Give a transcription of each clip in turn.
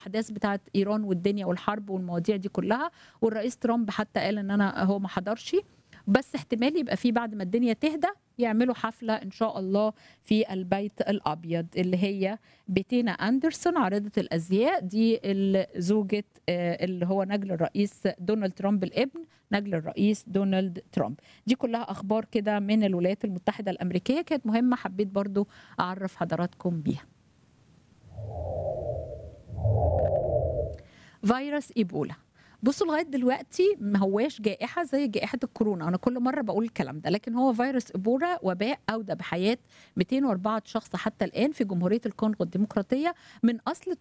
الاحداث بتاعت ايران والدنيا والحرب والمواضيع دي كلها والرئيس ترامب حتى قال ان انا هو ما حضرش بس احتمال يبقى في بعد ما الدنيا تهدى يعملوا حفله ان شاء الله في البيت الابيض اللي هي بيتينا اندرسون عارضه الازياء دي زوجة اللي هو نجل الرئيس دونالد ترامب الابن نجل الرئيس دونالد ترامب دي كلها اخبار كده من الولايات المتحده الامريكيه كانت مهمه حبيت برضو اعرف حضراتكم بيها فيروس ايبولا بصوا لغايه دلوقتي ما هواش جائحه زي جائحه الكورونا انا كل مره بقول الكلام ده لكن هو فيروس ايبولا وباء اودى بحياه 204 شخص حتى الان في جمهوريه الكونغو الديمقراطيه من اصل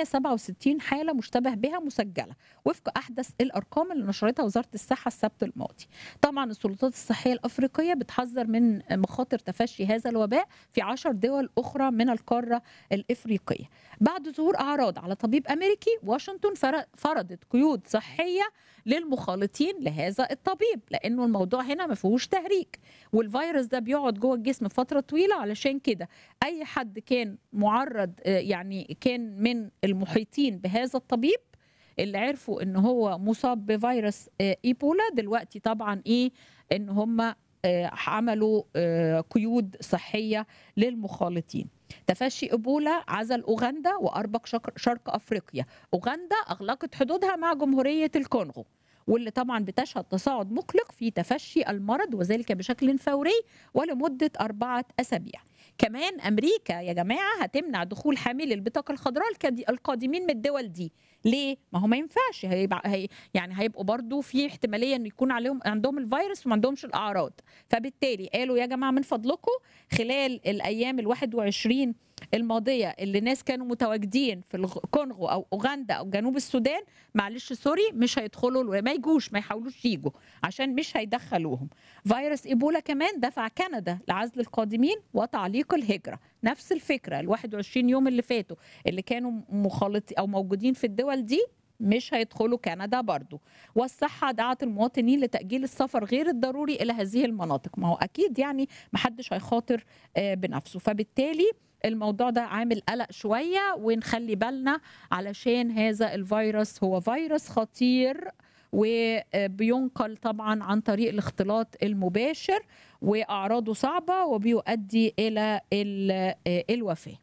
867 حاله مشتبه بها مسجله وفق احدث الارقام اللي نشرتها وزاره الصحه السبت الماضي طبعا السلطات الصحيه الافريقيه بتحذر من مخاطر تفشي هذا الوباء في 10 دول اخرى من القاره الافريقيه بعد ظهور اعراض على طبيب امريكي واشنطن فرضت قيود صحيه صحيه للمخالطين لهذا الطبيب لانه الموضوع هنا ما فيهوش تهريج والفيروس ده بيقعد جوه الجسم فتره طويله علشان كده اي حد كان معرض يعني كان من المحيطين بهذا الطبيب اللي عرفوا ان هو مصاب بفيروس ايبولا دلوقتي طبعا ايه ان هم عملوا قيود صحيه للمخالطين تفشي ايبولا عزل اوغندا واربك شرق افريقيا اوغندا اغلقت حدودها مع جمهوريه الكونغو واللي طبعا بتشهد تصاعد مقلق في تفشي المرض وذلك بشكل فوري ولمده اربعه اسابيع كمان امريكا يا جماعه هتمنع دخول حاملي البطاقه الخضراء القادمين من الدول دي ليه ما هو ما ينفعش هيبقى هي يعني هيبقوا برضو في احتماليه ان يكون عليهم عندهم الفيروس وما عندهمش الاعراض فبالتالي قالوا يا جماعه من فضلكم خلال الايام ال21 الماضيه اللي ناس كانوا متواجدين في الكونغو او اوغندا او جنوب السودان معلش سوري مش هيدخلوا ما يجوش ما يحاولوش يجوا عشان مش هيدخلوهم فيروس ايبولا كمان دفع كندا لعزل القادمين وتعليق الهجره نفس الفكره ال 21 يوم اللي فاتوا اللي كانوا مخالطين او موجودين في الدول دي مش هيدخلوا كندا برضو والصحة دعت المواطنين لتأجيل السفر غير الضروري إلى هذه المناطق ما هو أكيد يعني محدش هيخاطر بنفسه فبالتالي الموضوع ده عامل قلق شوية ونخلي بالنا علشان هذا الفيروس هو فيروس خطير وبينقل طبعا عن طريق الاختلاط المباشر واعراضه صعبه وبيؤدي الى الوفاه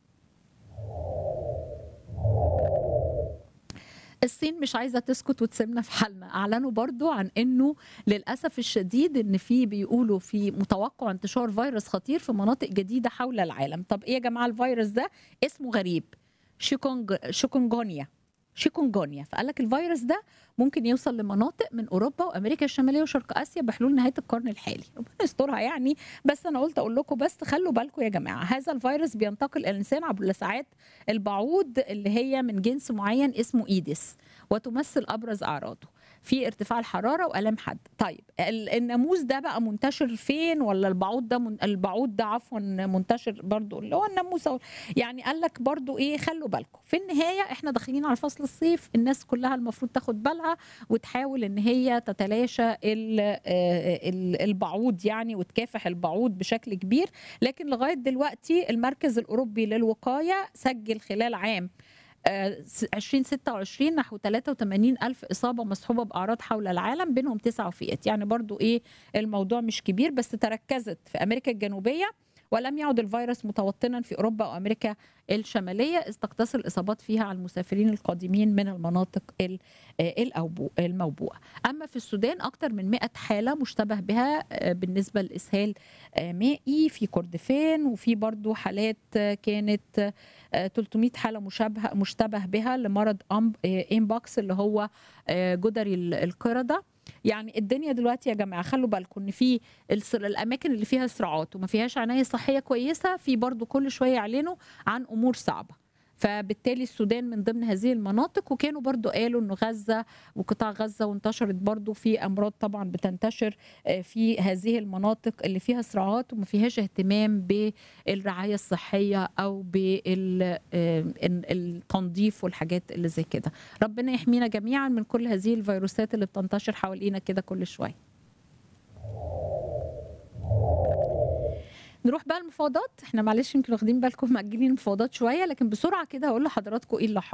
الصين مش عايزه تسكت وتسيبنا في حالنا اعلنوا برضو عن انه للاسف الشديد ان في بيقولوا في متوقع انتشار فيروس خطير في مناطق جديده حول العالم طب ايه يا جماعه الفيروس ده اسمه غريب شيكونج شيكونجونيا شيكونجونيا فقال لك الفيروس ده ممكن يوصل لمناطق من اوروبا وامريكا الشماليه وشرق اسيا بحلول نهايه القرن الحالي ربنا يسترها يعني بس انا قلت اقول لكم بس خلوا بالكم يا جماعه هذا الفيروس بينتقل الى الانسان عبر لسعات البعوض اللي هي من جنس معين اسمه ايدس وتمثل ابرز اعراضه في ارتفاع الحراره والام حد طيب الناموس ده بقى منتشر فين ولا البعوض ده من البعوض ده عفوا منتشر برضو اللي هو الناموس يعني قال لك برضو ايه خلوا بالكم في النهايه احنا داخلين على فصل الصيف الناس كلها المفروض تاخد بالها وتحاول ان هي تتلاشى البعوض يعني وتكافح البعوض بشكل كبير لكن لغايه دلوقتي المركز الاوروبي للوقايه سجل خلال عام 2026 نحو 83 ألف إصابة مصحوبة بأعراض حول العالم بينهم تسع وفيات يعني برضو إيه الموضوع مش كبير بس تركزت في أمريكا الجنوبية ولم يعد الفيروس متوطنا في اوروبا وامريكا الشماليه اذ تقتصر الاصابات فيها على المسافرين القادمين من المناطق الموبوءه. اما في السودان اكثر من 100 حاله مشتبه بها بالنسبه لاسهال مائي في كردفان وفي برضو حالات كانت 300 حاله مشابهه مشتبه بها لمرض امباكس اللي هو جدري القرده. يعني الدنيا دلوقتي يا جماعه خلوا بالكم ان في الاماكن اللي فيها صراعات وما فيهاش عنايه صحيه كويسه في برضو كل شويه يعلنوا عن امور صعبه فبالتالي السودان من ضمن هذه المناطق وكانوا برضو قالوا انه غزه وقطاع غزه وانتشرت برضو في امراض طبعا بتنتشر في هذه المناطق اللي فيها صراعات وما فيهاش اهتمام بالرعايه الصحيه او بالتنظيف والحاجات اللي زي كده ربنا يحمينا جميعا من كل هذه الفيروسات اللي بتنتشر حوالينا كده كل شويه نروح بقى المفاوضات احنا معلش يمكن واخدين بالكم مأجلين المفاوضات شويه لكن بسرعه كده هقول لحضراتكم ايه اللي